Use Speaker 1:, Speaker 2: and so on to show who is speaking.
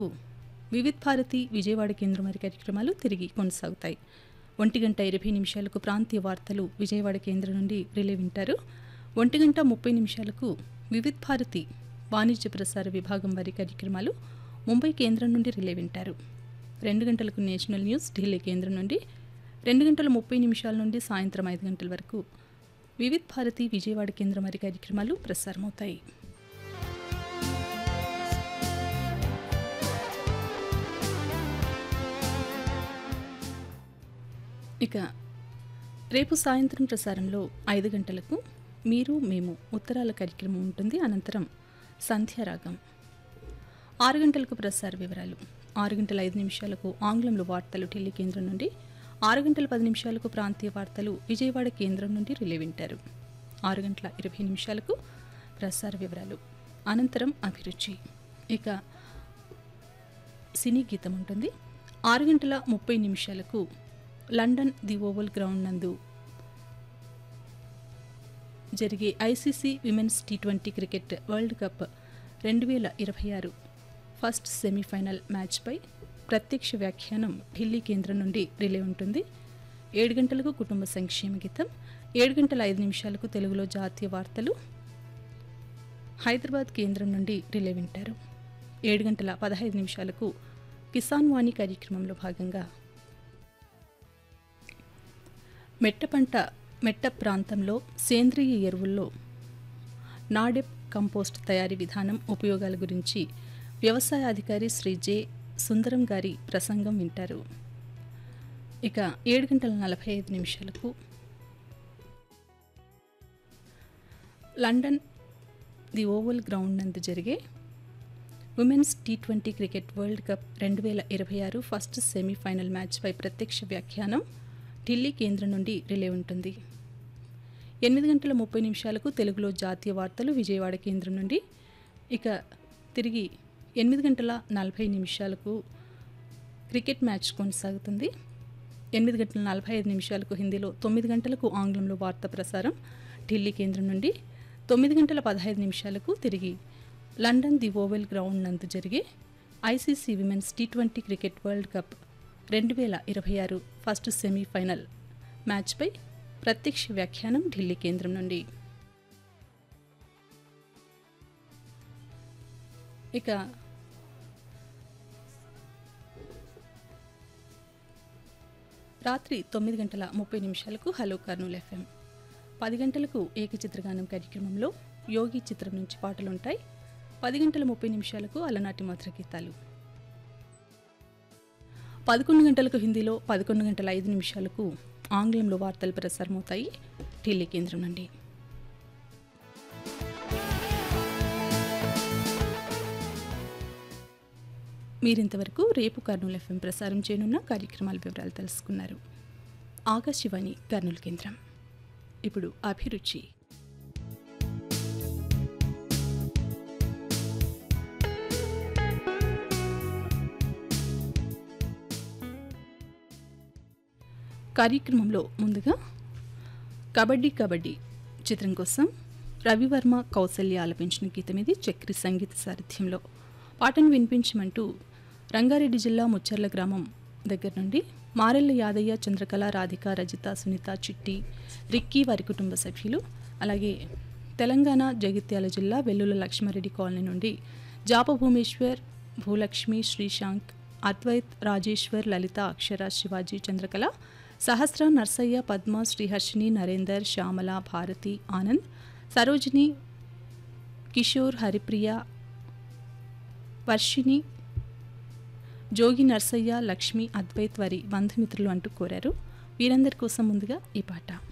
Speaker 1: వివిధ్ భారతి విజయవాడ కేంద్రం వారి కార్యక్రమాలు తిరిగి కొనసాగుతాయి ఒంటి గంట ఇరవై నిమిషాలకు ప్రాంతీయ వార్తలు విజయవాడ కేంద్రం నుండి రిలే వింటారు ఒంటి గంట ముప్పై నిమిషాలకు వివిధ్ భారతి వాణిజ్య ప్రసార విభాగం వారి కార్యక్రమాలు ముంబై కేంద్రం నుండి రిలే వింటారు రెండు గంటలకు నేషనల్ న్యూస్ ఢిల్లీ కేంద్రం నుండి రెండు గంటల ముప్పై నిమిషాల నుండి సాయంత్రం ఐదు గంటల వరకు వివిధ్ భారతి విజయవాడ కేంద్రం వారి కార్యక్రమాలు ప్రసారమవుతాయి ఇక రేపు సాయంత్రం ప్రసారంలో ఐదు గంటలకు మీరు మేము ఉత్తరాల కార్యక్రమం ఉంటుంది అనంతరం సంధ్యారాగం ఆరు గంటలకు ప్రసార వివరాలు ఆరు గంటల ఐదు నిమిషాలకు ఆంగ్లంలో వార్తలు ఢిల్లీ కేంద్రం నుండి ఆరు గంటల పది నిమిషాలకు ప్రాంతీయ వార్తలు విజయవాడ కేంద్రం నుండి రిలే వింటారు ఆరు గంటల ఇరవై నిమిషాలకు ప్రసార వివరాలు అనంతరం అభిరుచి ఇక సినీ గీతం ఉంటుంది ఆరు గంటల ముప్పై నిమిషాలకు లండన్ ది ఓవల్ గ్రౌండ్ నందు జరిగే ICC women's T twenty cricket world cup రెండు వేల ఇరవై ఆరు ఫస్ట్ సెమీఫైనల్ మ్యాచ్పై ప్రత్యక్ష వ్యాఖ్యానం ఢిల్లీ కేంద్రం నుండి రిలే ఉంటుంది ఏడు గంటలకు కుటుంబ సంక్షేమ గీతం ఏడు గంటల ఐదు నిమిషాలకు తెలుగులో జాతీయ వార్తలు హైదరాబాద్ కేంద్రం నుండి రిలే వింటారు ఏడు గంటల పదహైదు నిమిషాలకు కిసాన్ వాణి కార్యక్రమంలో భాగంగా మెట్ట పంట మెట్ట ప్రాంతంలో సేంద్రియ ఎరువుల్లో నాడెప్ కంపోస్ట్ తయారీ విధానం ఉపయోగాల గురించి వ్యవసాయ అధికారి శ్రీ జె సుందరం గారి ప్రసంగం వింటారు ఇక ఏడు గంటల నలభై ఐదు నిమిషాలకు లండన్ ది ఓవల్ గ్రౌండ్ నందు జరిగే women's T twenty cricket world cup రెండు వేల ఇరవై ఆరు ఫస్ట్ సెమీఫైనల్ మ్యాచ్పై ప్రత్యక్ష వ్యాఖ్యానం ఢిల్లీ కేంద్రం నుండి రిలే ఉంటుంది ఎనిమిది గంటల ముప్పై నిమిషాలకు తెలుగులో జాతీయ వార్తలు విజయవాడ కేంద్రం నుండి ఇక తిరిగి ఎనిమిది గంటల నలభై నిమిషాలకు క్రికెట్ మ్యాచ్ కొనసాగుతుంది ఎనిమిది గంటల నలభై ఐదు నిమిషాలకు హిందీలో తొమ్మిది గంటలకు ఆంగ్లంలో వార్త ప్రసారం ఢిల్లీ కేంద్రం నుండి తొమ్మిది గంటల పదహైదు నిమిషాలకు తిరిగి లండన్ ది ఓవెల్ గ్రౌండ్ నందు జరిగే ICC women's T twenty cricket world cup రెండు వేల ఇరవై ఆరు ఫస్ట్ సెమీఫైనల్ మ్యాచ్పై ప్రత్యక్ష వ్యాఖ్యానం ఢిల్లీ కేంద్రం నుండి ఇక రాత్రి తొమ్మిది గంటల ముప్పై నిమిషాలకు హలో కర్నూలు ఎఫ్ఎం పది గంటలకు ఏకచిత్రగానం కార్యక్రమంలో యోగి చిత్రం నుంచి పాటలుంటాయి పది గంటల ముప్పై నిమిషాలకు అలనాటి మధుర గీతాలు పదకొండు గంటలకు హిందీలో పదకొండు గంటల ఐదు నిమిషాలకు ఆంగ్లంలో వార్తలు ప్రసారమవుతాయి ఢిల్లీ కేంద్రం నుండి మీరింతవరకు రేపు కర్నూలు ఎఫ్ఎం ప్రసారం చేయనున్న కార్యక్రమాల వివరాలు తెలుసుకున్నారు ఆకాశవాణి కర్నూలు కేంద్రం ఇప్పుడు అభిరుచి కార్యక్రమంలో ముందుగా కబడ్డీ కబడ్డీ చిత్రం కోసం రవివర్మ కౌసల్య ఆలపించిన గీతం ఇది చక్రి సంగీత సారథ్యంలో పాటను వినిపించమంటూ రంగారెడ్డి జిల్లా ముచ్చర్ల గ్రామం దగ్గర నుండి మారెల్ల యాదయ్య చంద్రకళ రాధిక రజిత సునీత చిట్టి రిక్కీ వారి కుటుంబ సభ్యులు అలాగే తెలంగాణ జగిత్యాల జిల్లా వెల్లుల లక్ష్మారెడ్డి కాలనీ నుండి జాప భూమేశ్వర్ భూలక్ష్మి శ్రీశాంక్ అద్వైత్ రాజేశ్వర్ లలిత అక్షర శివాజీ చంద్రకళ సహస్ర నర్సయ్య పద్మ శ్రీహర్షిని నరేందర్ శ్యామల భారతి ఆనంద్ సరోజిని కిషోర్ హరిప్రియ వర్షిని జోగి నర్సయ్య లక్ష్మి అద్వైత్ వారి బంధుమిత్రులు అంటూ కోరారు వీరందరి కోసం ముందుగా ఈ పాట